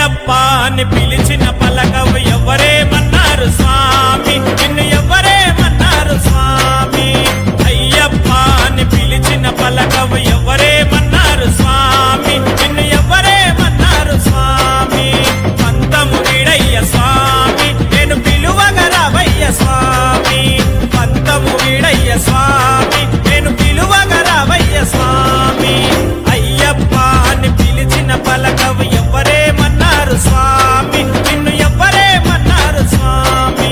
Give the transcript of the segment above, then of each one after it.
అయ్యప్ప అని పిలిచిన పలకవు ఎవరేమన్నారు స్వామి నిన్ను ఎవరేమన్నారు స్వామి అయ్యప్ప అని పిలిచిన పలకవు ఎవరేమన్నారు స్వామి నిన్ను ఎవరేమన్నారు స్వామి పంతము వీడయ్య స్వామి నేను పిలువగలవయ్య స్వామి పంతము వీడయ్య స్వామి నేను పిలువగలవయ్య స్వామి అయ్యప్ప అని పిలిచిన పలకవు ఎవరేమన్నారు స్వామి నిన్ను ఎవరేమన్నారు స్వామి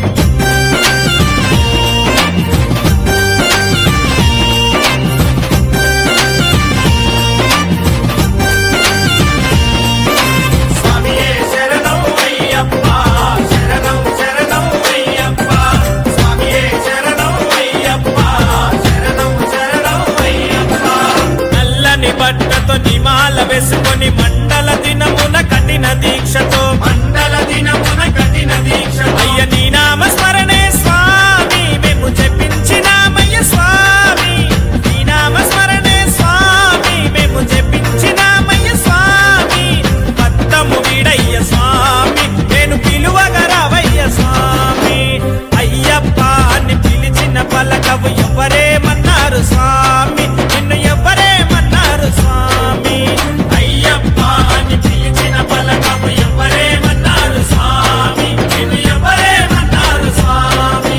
స్వామియే శరణం అయ్యప్ప శరణం శరణం అయ్యప్ప స్వామియే శరణం అయ్యప్ప శరణం శరణం అయ్యప్ప నల్లని బట్టతో నిమాల వేసుకొని మండల దినమున కఠిన దీక్షతో మండల దినమున కఠిన దీక్ష అయ్య నీ నామ స్మరణే స్వామి మేము జపించినామయ్య స్వామి నీ నామ స్మరణే స్వామి మేము జపించినామయ్య స్వామి భక్తము వీడయ్య స్వామి నేను పిలువగరావయ్య స్వామి అయ్యప్ప అని పిలిచిన పలకవు ఎవరేమన్నారు స్వామి నిన్ను ఎవరేమన్నారు స్వామి అయ్యప్ప అని పిలిచిన పలకవు ఎవరేమన్నారు స్వామి నిన్ను ఎవరేమన్నారు స్వామి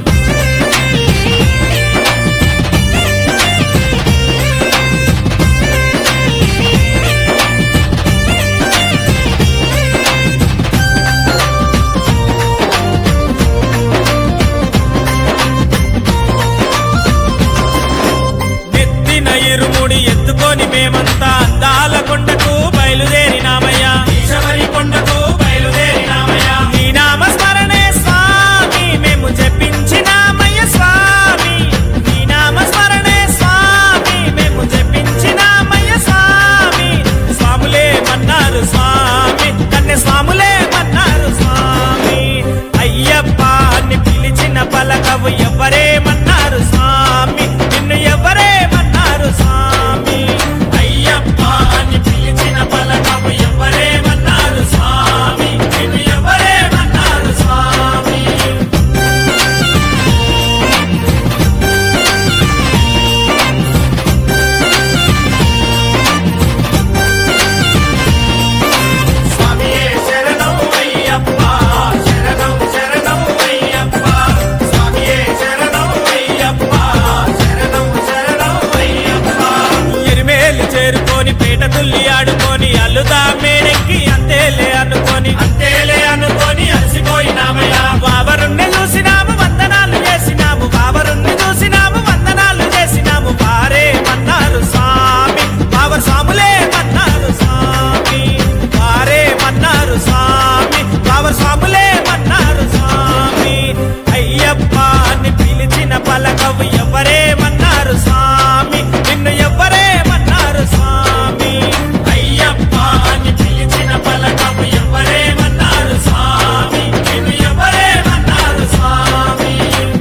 నెత్తిన ఇరుముడి ఎత్తుకొని మేమంతా అందాల కొండకు బయలుదేరినామయ్యా ఈశవరి కొండకు బయలుదేరినామయ్యా నీ నామ స్మరణే స్వామి మేము జపించినామయ్య స్వామి నీ నామ స్మరణే స్వామి మేము జపించినామయ్య స్వామి స్వాములే మన్నారు స్వామి కన్నె స్వాములే మన్నారు స్వామి అయ్యప్ప అని పిలిచిన పలకవు ఎవరేమన్నారు స్వామి నిన్ను ఎవరేమన్నారు స్వామి అయ్యప్ప అని పిలిచిన పలకవు ఎవరేమన్నారు స్వామి నిన్ను ఎవరేమన్నారు స్వామి స్వామియే శరణం అయ్యప్ప శరణం శరణం అయ్యప్ప స్వామియే శరణం అయ్యప్ప శరణం శరణం అయ్యప్ప ఎరిమేలు చేరుకొని పీట తుల్లి ఆడుకొని అల్లుదా మేడెక్కి అంతేలే అనుకొని అంతేలే అనుకొని అలసిపోయినామయ్యా బాబరుణ్ణి చూసినాము వందనాలు చేసినాము బాబరుణ్ణి చూసినాము వందనాలు చేసినాము వారే మన్నారు స్వామి బాబర్ స్వాములే మన్నారు స్వామి వారే మన్నారు స్వామి బాబర్ స్వాములే మన్నారు స్వామి అయ్యప్ప అని పిలిచిన పలకవు ఎవరేమన్నారు స్వామి నిన్ను ఎవరేమన్నారు స్వామి అయ్యప్ప అని పిలిచిన పలకవు ఎవరేమన్నారు స్వామి నిన్ను ఎవరేమన్నారు స్వామి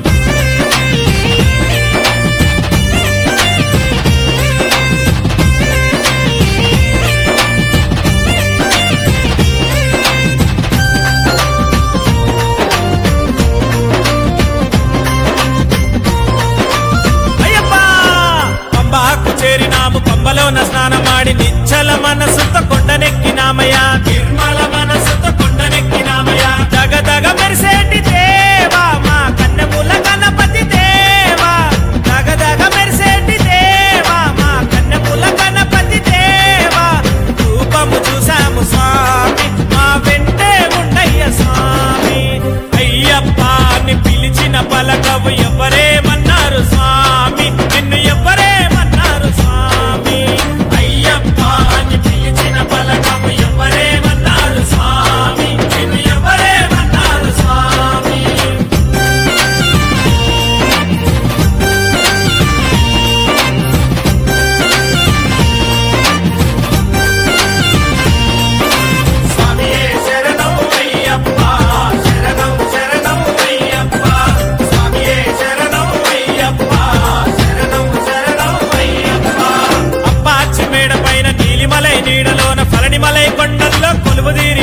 అయ్యప్ప పంబాకు చేరినాము పంబలోన స్నానమాడి నిచ్చల మనసుతో కొండనెక్కినామయ్యా నిర్మల మనసుతో కొండనెక్కినామయ్యా దగదగ మెరిసేటి దేవా మా కన్నెముల గణపతి దేవా దగదగ మెరిసేటి దేవా మా కన్నెముల గణపతి దేవా రూపము చూసాము స్వామి మా వెంటే ఉండయ్య స్వామి అయ్యప్ప అని పిలిచిన పలకవు ఎవరేమన్నారు స్వామి నిన్ను ఎవరేమన్నారు స్వామి అయ్యప్ప అని పిలిచిన పలకవు ఎవరేమన్నారు స్వామి నిన్ను ఎవరేమన్నారు స్వామి కొలువు తీరి